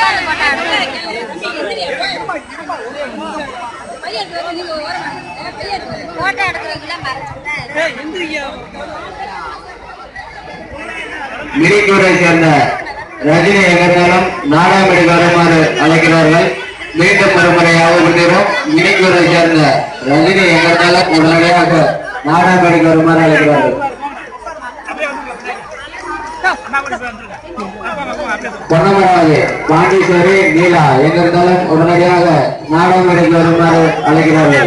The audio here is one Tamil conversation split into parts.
போட்டோ எடுக்கிறதுல மறைச்சிட்டேன் மிரிக்கூரை சேர்ந்த ரஜினி எங்கத்தாலும் நாடாமடி வருமாறு அழைக்கிறார்கள் மீண்டும் ஒருமுறை ஞாபகப்படுத்துகிறோம் மினிக்கூரை சேர்ந்த ரஜினி எங்கத்தாலும் உடனடியாக நாடாமடிக்கு வருமாறு அழைக்கிறார்கள் பொன்னமராவதி பாண்டீஸ்வரி நீலா எங்க இருந்தாலும் உடனடியாக நாடாமடிக்கு வருமாறு அழைக்கிறார்கள்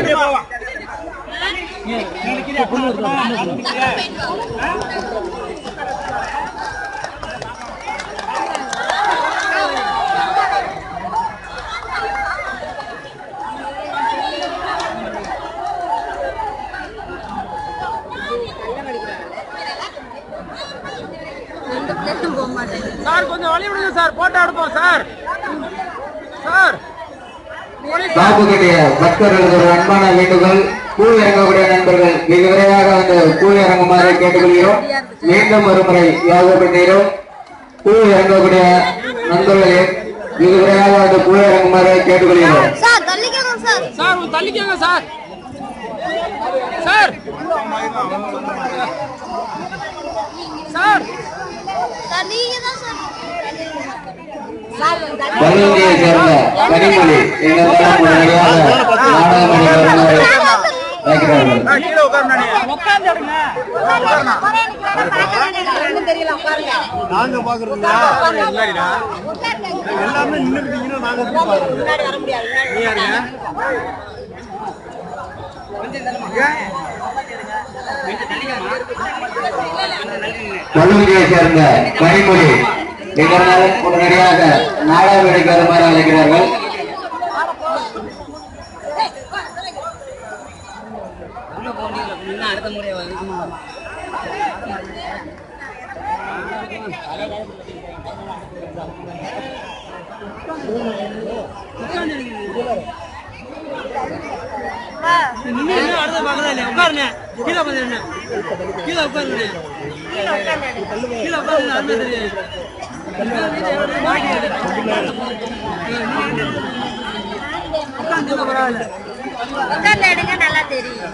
சார் கொஞ்சம் வழி விடுங்க சார் போட்டோ எடுப்போம் சார் சார் பாபு கட்டிய பக்தர்களுக்கு ஒரு அன்பான வேண்டுகோள் கூ இறங்கக்கூடிய நண்பர்கள் மிக விரைவாக வந்து கூ இறங்குமாறு கேட்டுக்கொள்கிறோம் மீண்டும் ஒரு முறை ஞாபகப்படுத்துகிறோம் கூ இறங்கக்கூடிய நண்பர்களே மிக விரைவாக வந்து கூ இறங்குமாறு கேட்டுக்கொள்கிறோம் சார் தள்ளிக்கோங்க சார் சார் கொஞ்சம் தள்ளிக்கோங்க சார் சார் சார் சார் நீங்க தான் சார் சார் தள்ளி பல்லுவதியை சேர்ந்த கனிமொழி எங்கள் மூலம் உடனடியாக நாடாளுமன்ற வருமாறு அழைக்கிறார்கள் கீழே உட்காருங்க உட்கார்ந்து எடுங்க தெரியல பாருங்க நாங்க பாக்குறோம்ல எல்லாமே நின்னுக்கிட்டீங்கன்னா நாங்க எப்படி பாக்குறோம் முன்னாடி வர முடியாது நீ யாருங்க பல்லுவதியை சேர்ந்த கனிமொழி எங்கள் மூலம் உடனடியாக நாடாளுமன்றக்கு வருமாறு அழைக்கிறார்கள் நின்னு நின்னு அடுத்த பக்கத்துல இல்லையா உட்காருங்க கீழே உட்காந்து என்ன கீழே உட்காருங்க கீழே உட்காருங்க அருமை தெரியாது உட்காந்து பரவாயில்ல உட்கார்ந்து எடுங்க நல்லா தெரியும்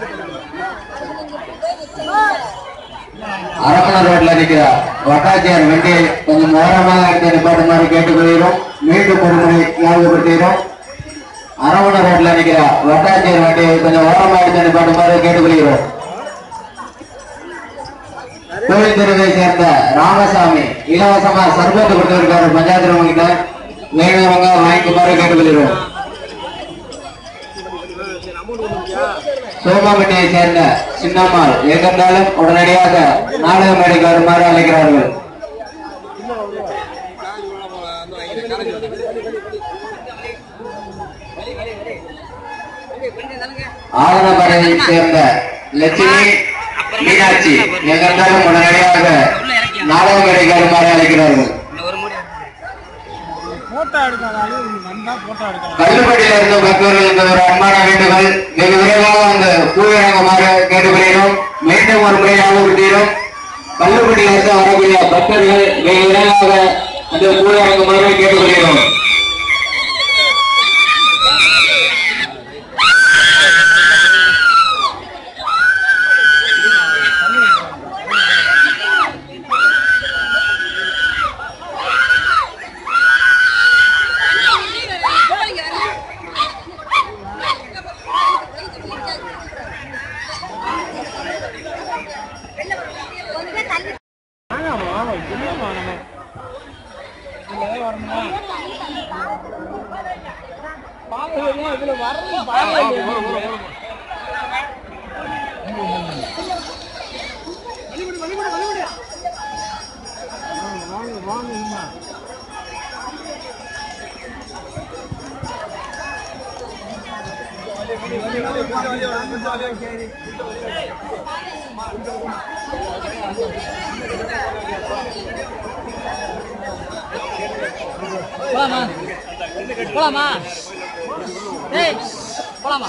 அரமண ரோட்ல நிக்கிற வட்டாச்சியார் வண்டியை கொஞ்சம் ஓரமாக எடுத்து நிப்பாட்டுமாறு கேட்டுக்கொள்கிறோம் மீண்டும் ஒரு முறை ஞாபகப்படுத்துகிறோம் அரமண ரோட்ல நிக்கிற வட்டாச்சியார் வண்டியை கொஞ்சம் ஓரமாக எடுத்து நிப்பாட்டுமாறு கேட்டுக்கொள்கிறோம் கோயில் தெருவை சேர்ந்த ராமசாமி இலவசமா சர்பத்து கொடுத்திருக்காரு பஞ்சாயத்து உங்ககிட்ட வேணுங்க வாங்கிக்குமாறு கேட்டுக்கொள்கிறோம் சோமாவட்டியை சேர்ந்த சின்னம்மாள் எங்கிருந்தாலும் உடனடியாக நாடக மேடைக்கு வருமாறு அழைக்கிறார்கள் ஆதனப்படையை சேர்ந்த லட்சுமி மீனாட்சி எங்கிருந்தாலும் உடனடியாக நாடக மேடைக்கு வருமாறு அழைக்கிறார்கள் போட்டோ எடுக்காதாலும் வந்தா போட்டோ எடுக்கலாம் கல்லுப்பட்டியில இருந்த பக்தர்களுக்கு ஒரு அன்பான வேண்டுகோள் வெகு விரைவாக அந்த பூவிறங்குமாறு கேட்டுக்கொள்கிறோம் மீண்டும் ஒரு முறை ஞாபகப்படுத்துகிறோம் கல்லுப்பட்டியில இருந்து வரக்கூடிய பக்தர்கள் வெகு விரைவாக அந்த பூவிறங்குமாறு கேட்டுக்கொள்கிறோம் ஆமாம் ஆமாம் என்னம்மா நம்ம இதுல வரணுமா பாக்கலையா இதுல வரணும் பாக்கலையா வாங்க வாங்க இம்மா போலாமா போலாமா ஏய் போலாமா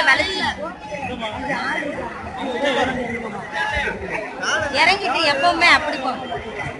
வளைச்சு இறங்கிட்டு எப்பவுமே அப்படி போகும்